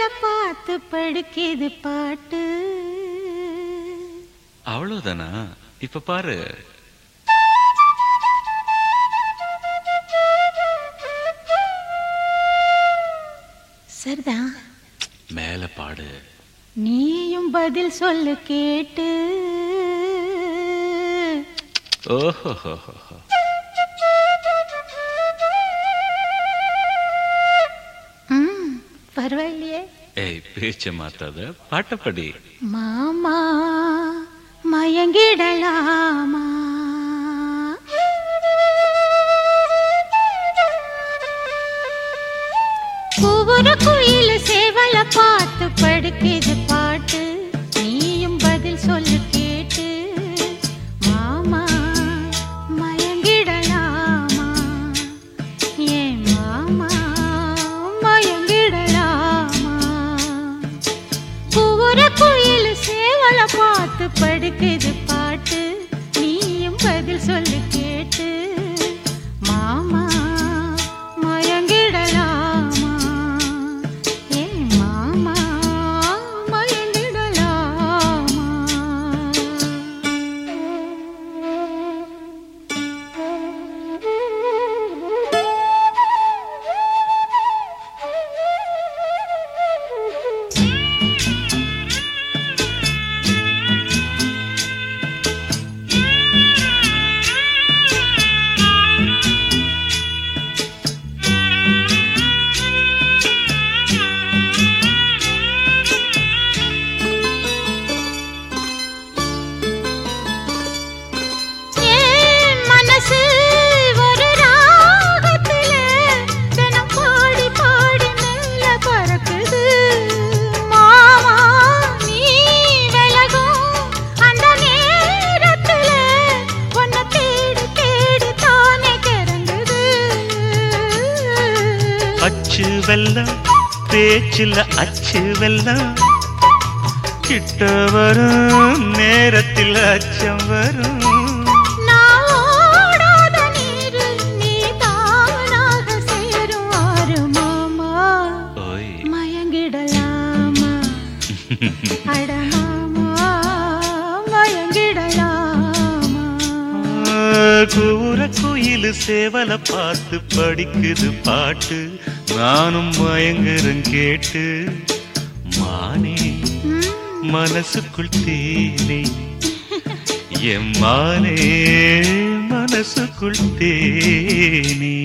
பார்த்து படுக்கிது பாட்டு அவ்வளவுதானா இப்ப பாரு சரிதான் மேல பாடு நீயும் பதில் சொல்லு கேட்டு ஓஹோ ம், பரவாயில்லையே ஏய் பேச்ச மாத்தாத பாட்ட படி மாமா மயங்கிடலாமா ஒவ்வொரு குயில் சேவல பார்த்து படுக்கிது பாட்டு நீயும் பதில் சொல்லு கேட்டு மாமா மயங்கிடலாமா ஏன் மாமா மயங்கிடலாமா ஒவ்வொரு குயில் சேவல பார்த்து படுக்குது பாட்டு நீயும் பதில் சொல்லு கேட்டு மாமா மயங்கிடலாமா ஏ மாமா மயங்கிடலாமா என் மனசு ஒரு ராகத்துல தினம் பாடி பாடி மெல்ல பறக்குது மாமா நீ விலகும் அந்த நேரத்துல உன்னை தேடி தேடி தானே கிறங்குது அச்சு வெல்லம் பேச்சில் அச்சு வெல்லம் கிட்ட வரும் நேரத்தில் அச்சம் வரும் நான் ஓடாத நீரு நீ தானாக சேரும் ஆறு மாமா ஓய் மயங்கிடலாமா அட மாமா மயங்கிடலாமா கூற குயில் சேவல பார்த்து படிக்குது பாட்டு நானும் மயங்குறேன் கேட்டு மானே ம், மனசுக்குள் தேனே என் மானே மனசுக்குள் தேனே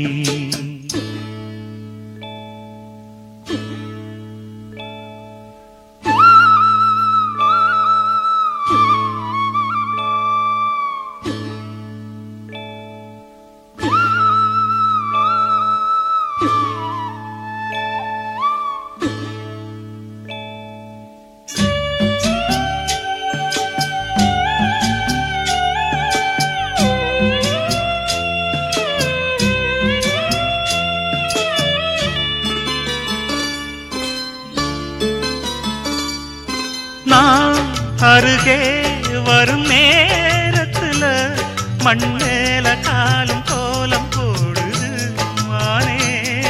நான் அருகே வரும் நேரத்துல மண் மேல காலும் கோலம் போடுது மானே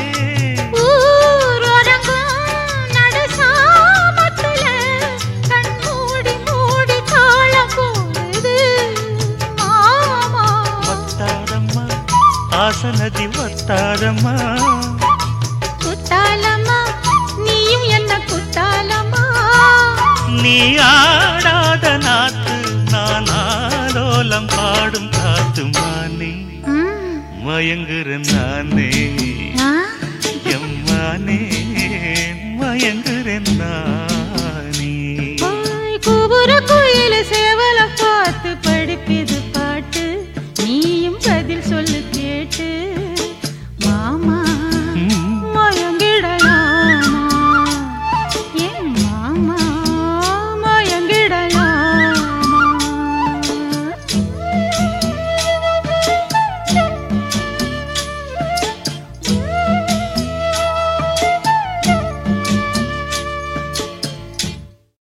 ஊரடங்கும் நடுசாமத்துல கண் மூடி மூடி தாளம் போடுது மாமா ஒத்தாதம்மா ஆசனதி ஒத்தாதம்மா குத்தாலம்மா நீயும் என்ன குத்தாலம்மா நீ ஆடாத நாத்து நான் ஆலோலம் பாடும் காத்து மானே ம், மயங்குறேன் நானே ஆ, எம்மானே மயங்குறேன் நான்